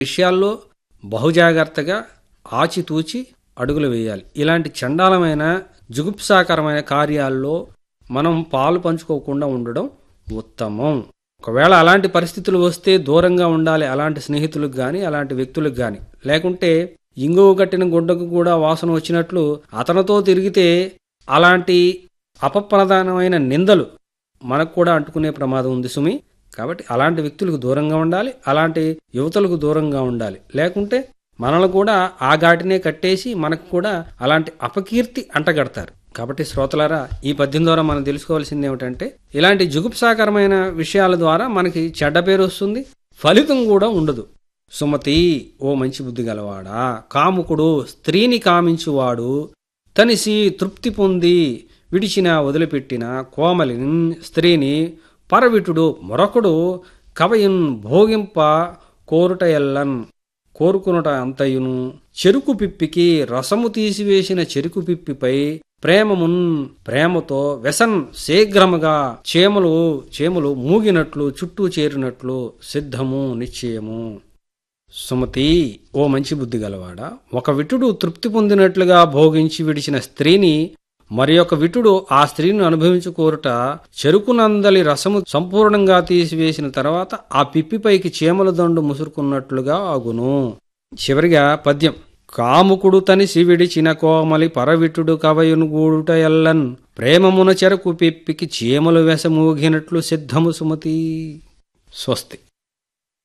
విషయాల్లో బహుజాగ్రత్తగా ఆచితూచి అడుగులు వేయాలి ఇలాంటి చండాలమైన జుగుప్సాకరమైన కార్యాల్లో మనం పాలు పంచుకోకుండా ఉండడం ఉత్తమం ఒకవేళ అలాంటి పరిస్థితులు వస్తే దూరంగా ఉండాలి అలాంటి స్నేహితులకు గాని అలాంటి వ్యక్తులకు గాని లేకుంటే ఇంగువ కట్టిన గుడ్డకు కూడా వాసన వచ్చినట్లు అతనితో తిరిగితే అలాంటి అపప్రధానమైన నిందలు మనకు కూడా అంటుకునే ప్రమాదం ఉంది సుమి కాబట్టి అలాంటి వ్యక్తులకు దూరంగా ఉండాలి అలాంటి యువతలకు దూరంగా ఉండాలి లేకుంటే మనల్ని కూడా ఆ ఘాటినే కట్టేసి మనకు కూడా అలాంటి అపకీర్తి అంటగడతారు కాబట్టి శ్రోతలారా ఈ పద్యం ద్వారా మనం తెలుసుకోవాల్సింది ఏమిటంటే ఇలాంటి జుగుప్సాకరమైన విషయాల ద్వారా మనకి చెడ్డ పేరు వస్తుంది ఫలితం కూడా ఉండదు సుమతి ఓ మంచి బుద్ధి గలవాడా కాముకుడు స్త్రీని కామించువాడు తనిసి తృప్తి పొంది విడిచిన వదిలిపెట్టిన కోమలిని స్త్రీని పరవిటుడు మరొకడు కవయున్ భోగింప కోరుట ఎల్లన్ కోరుకునుట అంతయును చెరుకు పిప్పికి రసము తీసివేసిన చెరుకు పిప్పిపై ప్రేమమున్ ప్రేమతో వ్యసన్ శీఘ్రముగా చేమలు చేమలు మూగినట్లు చుట్టూ చేరినట్లు సిద్ధము నిశ్చయము సుమతి ఓ మంచి బుద్ధి గలవాడా ఒక విటుడు తృప్తి పొందినట్లుగా భోగించి విడిచిన స్త్రీని మరి ఒక విటుడు ఆ స్త్రీని అనుభవించుకోరుట చెరుకునందలి రసము సంపూర్ణంగా తీసివేసిన తర్వాత ఆ పిప్పిపైకి చీమల దండు ముసురుకున్నట్లుగా ఆగును చివరిగా పద్యం కాముకుడు తనిసి విడిచిన కోమలి పరవిటుడు కవయును గూడుట ఎల్లన్ ప్రేమమున చెరకు పిప్పికి చీమలు వెసమూగినట్లు సిద్ధము సుమతి స్వస్తి